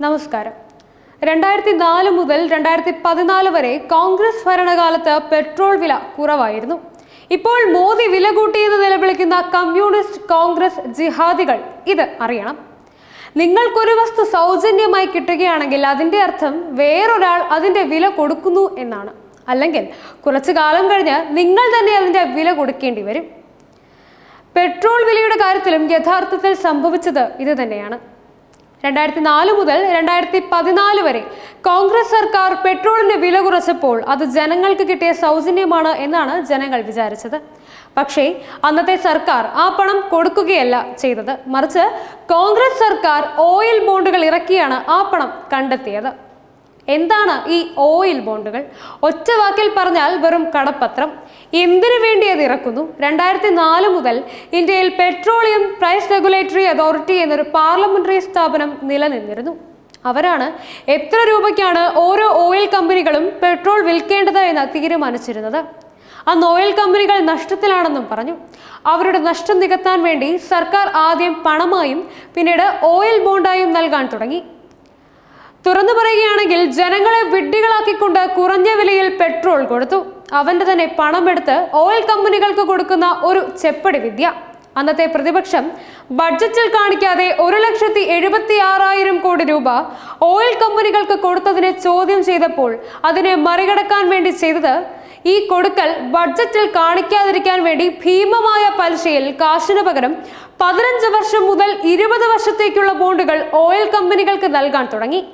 നമസ്കാരം രണ്ടായിരത്തി നാല് മുതൽ രണ്ടായിരത്തി പതിനാല് വരെ കോൺഗ്രസ് ഭരണകാലത്ത് പെട്രോൾ വില കുറവായിരുന്നു ഇപ്പോൾ മോദി വില കൂട്ടിയെന്ന് നിലവിളിക്കുന്ന കമ്മ്യൂണിസ്റ്റ് കോൺഗ്രസ് ജിഹാദികൾ ഇത് അറിയണം നിങ്ങൾക്കൊരു വസ്തു സൗജന്യമായി കിട്ടുകയാണെങ്കിൽ അതിന്റെ അർത്ഥം വേറൊരാൾ അതിന്റെ വില കൊടുക്കുന്നു എന്നാണ് അല്ലെങ്കിൽ കുറച്ചു കാലം കഴിഞ്ഞ് നിങ്ങൾ തന്നെ അതിന്റെ വില കൊടുക്കേണ്ടി വരും പെട്രോൾ വിലയുടെ കാര്യത്തിലും യഥാർത്ഥത്തിൽ സംഭവിച്ചത് ഇത് തന്നെയാണ് രണ്ടായിരത്തി നാല് മുതൽ രണ്ടായിരത്തി പതിനാല് വരെ കോൺഗ്രസ് സർക്കാർ പെട്രോളിന് വില കുറച്ചപ്പോൾ അത് ജനങ്ങൾക്ക് കിട്ടിയ സൗജന്യമാണ് എന്നാണ് ജനങ്ങൾ വിചാരിച്ചത് പക്ഷേ അന്നത്തെ സർക്കാർ ആ പണം കൊടുക്കുകയല്ല ചെയ്തത് മറിച്ച് കോൺഗ്രസ് സർക്കാർ ഓയിൽ ബോണ്ടുകൾ ഇറക്കിയാണ് ആ പണം കണ്ടെത്തിയത് എന്താണ് ഈ ഓയിൽ ബോണ്ടുകൾ ഒറ്റ വാക്കിൽ പറഞ്ഞാൽ വെറും കടപ്പത്രം എന്തിനു വേണ്ടി അത് ഇറക്കുന്നു രണ്ടായിരത്തി നാല് മുതൽ ഇന്ത്യയിൽ പെട്രോളിയം പ്രൈസ് റെഗുലേറ്ററി അതോറിറ്റി എന്നൊരു പാർലമെന്ററി സ്ഥാപനം നിലനിന്നിരുന്നു അവരാണ് എത്ര രൂപയ്ക്കാണ് ഓരോ ഓയിൽ കമ്പനികളും പെട്രോൾ വിൽക്കേണ്ടത് എന്ന് തീരുമാനിച്ചിരുന്നത് അന്ന് ഓയിൽ കമ്പനികൾ നഷ്ടത്തിലാണെന്നും പറഞ്ഞു അവരുടെ നഷ്ടം നികത്താൻ വേണ്ടി സർക്കാർ ആദ്യം പണമായും പിന്നീട് ഓയിൽ ബോണ്ടായും നൽകാൻ തുടങ്ങി തുറന്നു പറയുകയാണെങ്കിൽ ജനങ്ങളെ വിഡ്ഢികളാക്കിക്കൊണ്ട് കുറഞ്ഞ വിലയിൽ പെട്രോൾ കൊടുത്തു അവന്റെ തന്നെ പണമെടുത്ത് ഓയിൽ കമ്പനികൾക്ക് കൊടുക്കുന്ന ഒരു ചെപ്പടി വിദ്യ അന്നത്തെ പ്രതിപക്ഷം ബഡ്ജറ്റിൽ കാണിക്കാതെ ഒരു ലക്ഷത്തി എഴുപത്തി ആറായിരം കോടി രൂപ ഓയിൽ കമ്പനികൾക്ക് കൊടുത്തതിനെ ചോദ്യം ചെയ്തപ്പോൾ അതിനെ മറികടക്കാൻ വേണ്ടി ചെയ്തത് ഈ കൊടുക്കൽ ബഡ്ജറ്റിൽ കാണിക്കാതിരിക്കാൻ വേണ്ടി ഭീമമായ പലിശയിൽ കാശിന് പകരം പതിനഞ്ച് വർഷം മുതൽ ഇരുപത് വർഷത്തേക്കുള്ള ബോണ്ടുകൾ ഓയിൽ കമ്പനികൾക്ക് നൽകാൻ തുടങ്ങി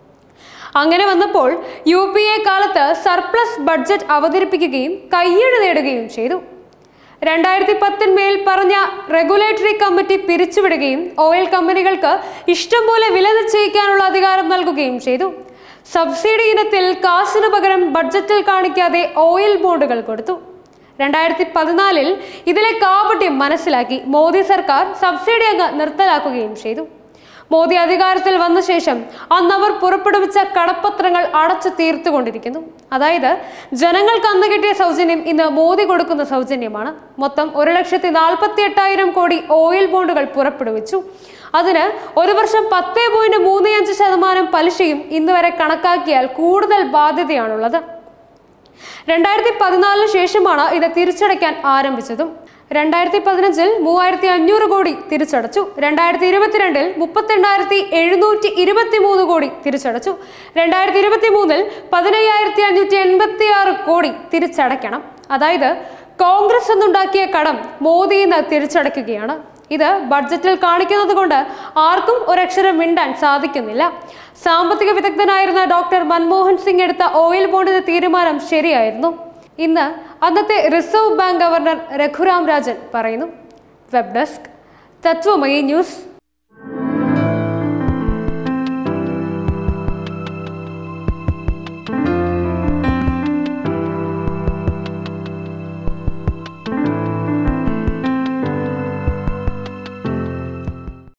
അങ്ങനെ വന്നപ്പോൾ യു പി എ കാലത്ത് സർപ്ലസ് ബഡ്ജറ്റ് അവതരിപ്പിക്കുകയും കയ്യടി നേടുകയും ചെയ്തു രണ്ടായിരത്തി പത്തിന്മേൽ പറഞ്ഞ റെഗുലേറ്ററി കമ്മിറ്റി പിരിച്ചുവിടുകയും ഓയിൽ കമ്പനികൾക്ക് ഇഷ്ടം പോലെ വില നിശ്ചയിക്കാനുള്ള അധികാരം നൽകുകയും ചെയ്തു സബ്സിഡി ഇനത്തിൽ കാശിന് പകരം ബഡ്ജറ്റിൽ കാണിക്കാതെ ഓയിൽ ബോണ്ടുകൾ കൊടുത്തു രണ്ടായിരത്തി പതിനാലിൽ ഇതിലെ കാപട്യം മനസ്സിലാക്കി മോദി സർക്കാർ സബ്സിഡി അങ്ങ് നിർത്തലാക്കുകയും ചെയ്തു മോദി അധികാരത്തിൽ വന്ന ശേഷം അന്ന് അവർ പുറപ്പെടുവിച്ച കടപ്പത്രങ്ങൾ അടച്ചു തീർത്തുകൊണ്ടിരിക്കുന്നു അതായത് ജനങ്ങൾക്ക് അന്ന് കിട്ടിയ സൗജന്യം ഇന്ന് മോദി കൊടുക്കുന്ന സൗജന്യമാണ് മൊത്തം ഒരു ലക്ഷത്തി നാൽപ്പത്തി എട്ടായിരം കോടി ഓയിൽ ബോണ്ടുകൾ പുറപ്പെടുവിച്ചു അതിന് ഒരു വർഷം പത്ത് പോയിന്റ് മൂന്ന് അഞ്ച് ശതമാനം പലിശയും ഇന്ന് വരെ കണക്കാക്കിയാൽ കൂടുതൽ ബാധ്യതയാണുള്ളത് രണ്ടായിരത്തി പതിനാലിന് ശേഷമാണ് ഇത് തിരിച്ചടയ്ക്കാൻ ആരംഭിച്ചതും രണ്ടായിരത്തി പതിനഞ്ചിൽ മൂവായിരത്തി അഞ്ഞൂറ് കോടി തിരിച്ചടച്ചു രണ്ടായിരത്തി ഇരുപത്തിരണ്ടിൽ മുപ്പത്തെണ്ണായിരത്തി എഴുന്നൂറ്റി ഇരുപത്തി മൂന്ന് കോടി തിരിച്ചടച്ചു രണ്ടായിരത്തി ഇരുപത്തി മൂന്നിൽ പതിനയ്യായിരത്തി അഞ്ഞൂറ്റി എൺപത്തി ആറ് കോടി തിരിച്ചടയ്ക്കണം അതായത് കോൺഗ്രസ് എന്നുണ്ടാക്കിയ കടം മോദി ഇന്ന് തിരിച്ചടയ്ക്കുകയാണ് ഇത് ബഡ്ജറ്റിൽ കാണിക്കുന്നത് കൊണ്ട് ആർക്കും ഒരക്ഷരം മിണ്ടാൻ സാധിക്കുന്നില്ല സാമ്പത്തിക വിദഗ്ധനായിരുന്ന ഡോക്ടർ മൻമോഹൻ സിംഗ് എടുത്ത ഓയിൽ ബോണ്ടിന്റെ തീരുമാനം ശരിയായിരുന്നു ഇന്ന് അന്നത്തെ reserve bank governor Raghuram Rajan പറയുന്നു വെബ് ഡെസ്ക് തത്വമയി ന്യൂസ്